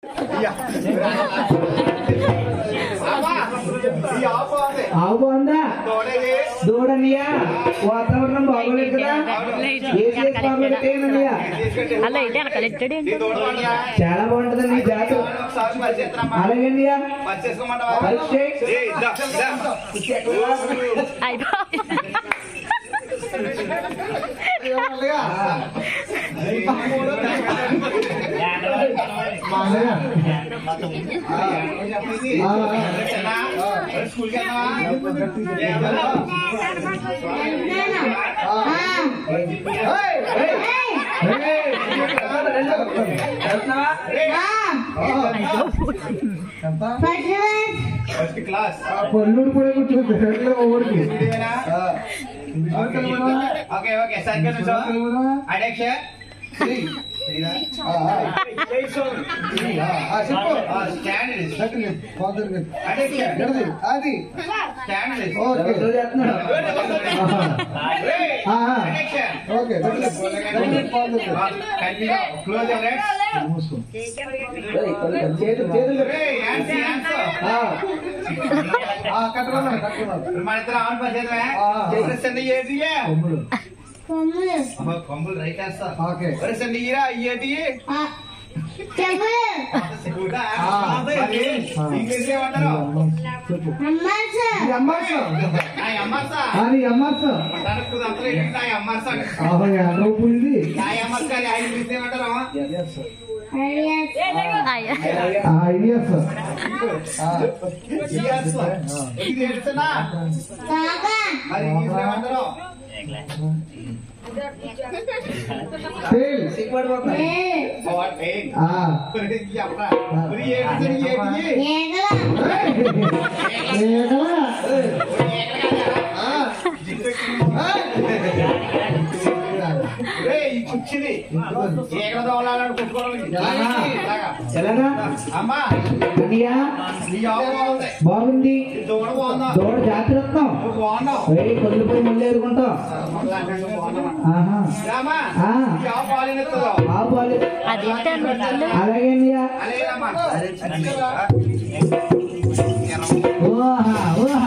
ఆవు బాగుందా దూడనియా వాతావరణం బాగోలేదు కదా ఏసీ బాగోలేదన్నయ్యా అలా ఇటు వెనకాలెట్టాడేంటి చాలా బాగుంటుందండి నీ జాతి అలాగే అన్నయ్యా పరీక్ష అయిపోయి ఫస్ట్ క్లాస్ పల్లూరు కూడా కూర్చోండి ఊరికి ఓకే ఓకే సరిగ్గా నుంచో అడేక్ష స్టాండ్ అడేక్ష అది స్టాండ్ ఓకే చేస్తున్నాడు ఓకే క్లోజ్ చేతులు చేతులు కట్టుకున్నాడు కట్టుకున్నాడు మన ఇద్దరు ఆన్ పరిచేతమే ఆ. చేసిన ఏది కొమ్ములు కొమ్ములు రైట్ వేస్తా ఓకే వరసండి ఈరా ఏది ఇంగ్లీష్ ఏమంటారు చెప్పు నీ అమ్మాస నా అమ్మర్సా ఆ, నీ అమ్మాస తనకు అంతలో ఏంటి నా అమ్మర్సా ఆహా ఎండ్రో పోయింది నా అమ్మర్సా అని ఆయన ఇంగ్లీష్ ఏమంటారు ఆ ఐడియాస్ ఇయర్స్ ఇది తెలుసునా మరి ఇంగ్లీష్ ఏమంటారు టేల్ వాట్ పెయిన్ ఆ చెప్పరా మరి ఏంటి ఏంటి ఏగలా రే ఈ కుర్చీని ఏకల దోలాలని కుట్టుకోవడానికి ఇలాగా. ఎలాగా అమ్మా అన్నయ్య నీ ఆవు బాగుంది బాగుంది ఈ దూడ బాగుందా దూడ జాగ్రత్తం నువ్వు బాగున్నావు వెయ్యి కొద్దిపోయి మళ్ళీ ఎదుర్కొంటాం ఆహా రామా ఆ. ఈ ఆవు పాలినెత్తుందో ఆ బాలు అదేంటి అన్నట్లు అలాగే అన్నయ్య అలాగేనమ్మా ఓహా ఓహా